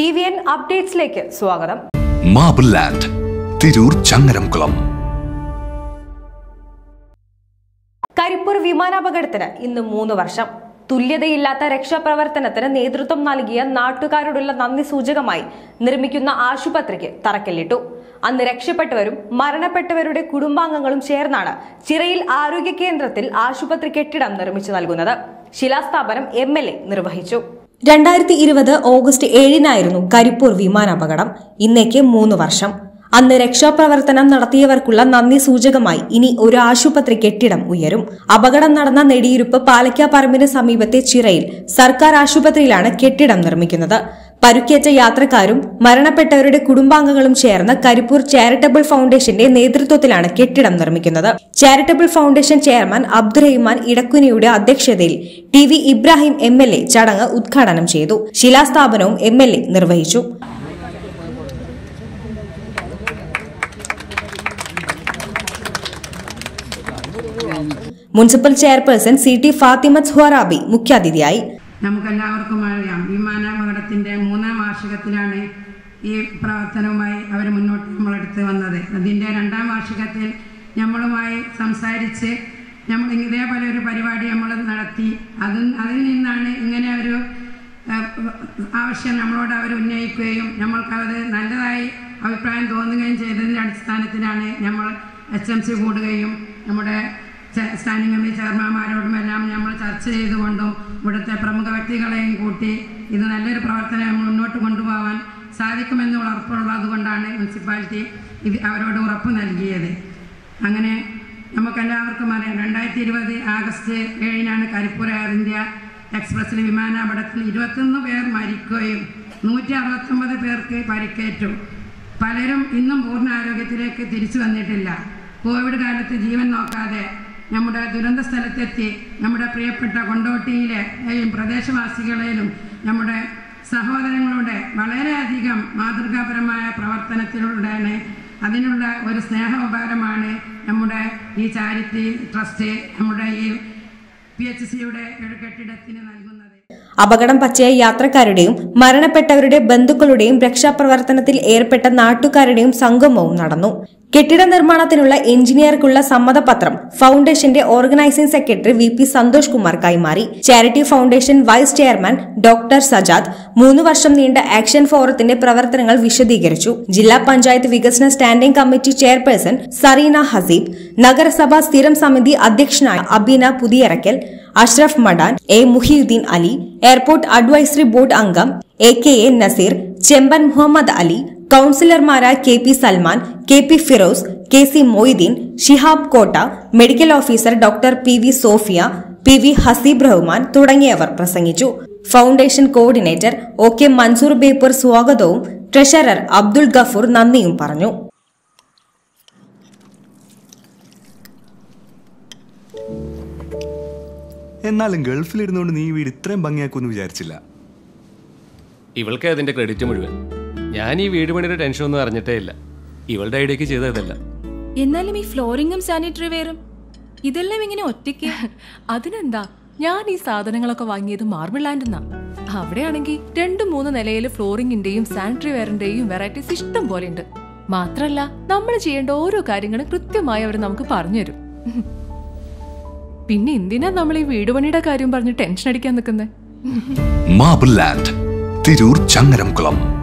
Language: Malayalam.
ടി വി എൻ അപ്ഡേറ്റ്സിലേക്ക് സ്വാഗതം മാബിൾ ലാൻഡ് തിരൂർ ചങ്ങരംകുളം കരിപ്പൂർ വിമാനാപകടത്തിന് ഇന്ന് മൂന്ന് വർഷം തുല്യതയില്ലാത്ത രക്ഷാപ്രവർത്തനത്തിന് നേതൃത്വം നൽകിയ നാട്ടുകാരോടുള്ള നന്ദി സൂചകമായി നിർമ്മിക്കുന്ന ആശുപത്രിക്ക് തറക്കല്ലിട്ടു അന്ന് രക്ഷപ്പെട്ടവരും മരണപ്പെട്ടവരുടെ കുടുംബാംഗങ്ങളും ചേർന്നാണ് ചിറയിൽ ആരോഗ്യ കേന്ദ്രത്തിൽ ആശുപത്രി കെട്ടിടം നിർമ്മിച്ചു നൽകുന്നത് ശിലാസ്ഥാപനം എം എൽ എ നിർവഹിച്ചു രണ്ടായിരത്തി ഇരുപത് ഓഗസ്റ്റ് ഏഴിനായിരുന്നു കരിപ്പൂർ വിമാനാപകടം ഇന്നേക്ക് മൂന്ന് വർഷം അന്ന് രക്ഷാപ്രവർത്തനം നടത്തിയവർക്കുള്ള നന്ദി സൂചകമായി ഇനി ഒരു ആശുപത്രി കെട്ടിടം ഉയരും അപകടം നടന്ന നെടിയിരുപ്പ് പാലക്കാപ്പറമ്പിന് സമീപത്തെ ചിറയിൽ സർക്കാർ ആശുപത്രിയിലാണ് കെട്ടിടം നിർമ്മിക്കുന്നത് പരുക്കേറ്റ യാത്രക്കാരും മരണപ്പെട്ടവരുടെ കുടുംബാംഗങ്ങളും ചേർന്ന് കരിപ്പൂർ ചാരിറ്റബിൾ ഫൗണ്ടേഷന്റെ നേതൃത്വത്തിലാണ് കെട്ടിടം നിർമ്മിക്കുന്നത് ചാരിറ്റബിൾ ഫൗണ്ടേഷൻ ചെയർമാൻ അബ്ദുറഹിമാൻ ഇടക്കുനിയുടെ അധ്യക്ഷതയിൽ T V Ibrahim M L A ചടങ്ങ് ഉദ്ഘാടനം ചെയ്തു ശിലാസ്ഥാപനവും എം എൽ എ നിർവഹിച്ചു municipal chairperson C T Fathimath Hurabi മുഖ്യാതിഥിയായി നമുക്കെല്ലാവർക്കും അറിയാം വിമാനാപകടത്തിൻ്റെ മൂന്നാം വാർഷികത്തിലാണ് ഈ പ്രവർത്തനവുമായി അവർ മുന്നോട്ട് നമ്മളെടുത്ത് വന്നത് അതിൻ്റെ രണ്ടാം വാർഷികത്തിൽ നമ്മളുമായി സംസാരിച്ച് നമ്മൾ ഇതേപോലെ ഒരു പരിപാടി നമ്മൾ നടത്തി അതിൽ അതിൽ നിന്നാണ് ഇങ്ങനെ ഒരു ഏഹ്, ആവശ്യം നമ്മളോട് അവർ ഉന്നയിക്കുകയും നമ്മൾക്കത് നല്ലതായി അഭിപ്രായം തോന്നുകയും ചെയ്തതിൻ്റെ അടിസ്ഥാനത്തിലാണ് നമ്മൾ എച്ച് എം സി കൂടുകയും നമ്മുടെ ചെ- സ്റ്റാൻഡിംഗ് കമ്മിറ്റി ചെയർമാൻമാരോടും എല്ലാം നമ്മൾ ചർച്ച ചെയ്തുകൊണ്ടും ഇവിടുത്തെ പ്രമുഖ വ്യക്തികളെയും കൂട്ടി ഇത് നല്ലൊരു പ്രവർത്തനം മുന്നോട്ട് കൊണ്ടുപോകാൻ സാധിക്കുമെന്ന് ഉറപ്പുള്ളത് കൊണ്ടാണ് മുനിസിപ്പാലിറ്റി ഇത് അവരോട് ഉറപ്പ് നൽകിയത് അങ്ങനെ നമുക്കെല്ലാവർക്കും അറിയാം രണ്ടായിരത്തി ഇരുപത് ആഗസ്റ്റ് ഏഴിനാണ് കരിപ്പൂർ എയർ ഇന്ത്യ എക്സ്പ്രസ്സിൽ വിമാനാപകടത്തിൽ ഇരുപത്തൊന്ന് പേർ മരിക്കുകയും നൂറ്റി അറുപത്തൊമ്പത് പേർക്ക് പരിക്കേറ്റു പലരും ഇന്നും പൂർണ്ണ ആരോഗ്യത്തിലേക്ക് തിരിച്ചു വന്നിട്ടില്ല കോവിഡ് കാലത്ത് ജീവൻ നോക്കാതെ നമ്മുടെ ദുരന്ത സ്ഥലത്തെത്തി നമ്മുടെ പ്രിയപ്പെട്ട കൊണ്ടോട്ടിയിലെയും പ്രദേശവാസികളെയും നമ്മുടെ സഹോദരങ്ങളുടെ വളരെയധികം മാതൃകാപരമായ പ്രവർത്തനത്തിലൂടെയാണ് അതിനുള്ള ഒരു സ്നേഹോപകാരമാണ് നമ്മുടെ ഈ ചാരിറ്റി ട്രസ്റ്റ് നമ്മുടെ ഈ പി എച്ച് സിയുടെ ഒരു കെട്ടിടത്തിന് നൽകുന്നത് അപകടം പറ്റിയ യാത്രക്കാരുടെയും മരണപ്പെട്ടവരുടെ ബന്ധുക്കളുടെയും രക്ഷാപ്രവർത്തനത്തിൽ ഏർപ്പെട്ട നാട്ടുകാരുടെയും സംഗമവും നടന്നു കെട്ടിട നിർമ്മാണത്തിനുള്ള എഞ്ചിനീയർക്കുള്ള സമ്മതപത്രം ഫൗണ്ടേഷന്റെ organising secretary V P Santhosh Kumar കൈമാറി charity foundation vice chairman doctor Sajad മൂന്ന് വർഷം നീണ്ട ആക്ഷൻ ഫോറത്തിന്റെ പ്രവർത്തനങ്ങൾ വിശദീകരിച്ചു ജില്ലാ പഞ്ചായത്ത് വികസന standing committee chairperson Sareena Haseeb നഗരസഭാ സ്ഥിരം സമിതി അധ്യക്ഷനായ Abeena Puthiyarakkal Ashraf Madan A Muhiyuddin Ali airport advisory board അംഗം A K A Naseer Chemban Muhammad Ali കൌൺസിലർമാരായ K P Salman K P Firoz K C Moideen Shihab Kotta medical officer doctor P V Sophia P V Haseeb Rahman തുടങ്ങിയവർ പ്രസംഗിച്ചു foundation coordinator O K Mansoor Beypore സ്വാഗതവും ട്രഷറർ അബ്ദുൾ ഗഫൂർ നന്ദിയും പറഞ്ഞു എന്നാലും ഗൾഫിലിരുന്നുകൊണ്ട് നീ ഈ വീട് ഇത്രയും ഭംഗിയാക്കുമെന്ന് വിചാരിച്ചില്ല ഇവൾക്ക് അതിന്റെ ക്രെഡിറ്റ് മുഴുവൻ ഞാൻ ഈ വീട് പണിയുടെ ടെൻഷൻ ഒന്നും അറിഞ്ഞിട്ടേ ഇല്ല ഇവളുടെ ഐഡിയക്ക് ചെയ്തതല്ല എന്നാലും ഈ ഫ്ലോറിങ്ങും സാനിറ്ററി വെയറും ഇതെല്ലാം ഇങ്ങനെ ഒറ്റയ്ക്ക് അതിനെന്താ ഞാൻ ഈ സാധനങ്ങളൊക്കെ വാങ്ങിയത് മാർബിൾ ലാൻഡിന്നാ അവിടെയാണെങ്കിൽ രണ്ട് മൂന്ന് നിലയിൽ ഫ്ലോറിംഗിന്റെയും സാനിറ്ററി വെയറിന്റെയും വെറൈറ്റീസ് ഇഷ്ടം പോലെ ഉണ്ട് മാത്രല്ല നമ്മൾ ചെയ്യേണ്ട ഓരോ കാര്യങ്ങളും കൃത്യമായി അവർ നമുക്ക് പറഞ്ഞുതരും പിന്നെ എന്തിനാ നമ്മൾ ഈ വീട് പണിയുടെ കാര്യം പറഞ്ഞ് ടെൻഷൻ അടിക്കാൻ നിൽക്കുന്നത് മാബിൾ ലാൻഡ് തിരൂർ ചങ്ങരംകുളം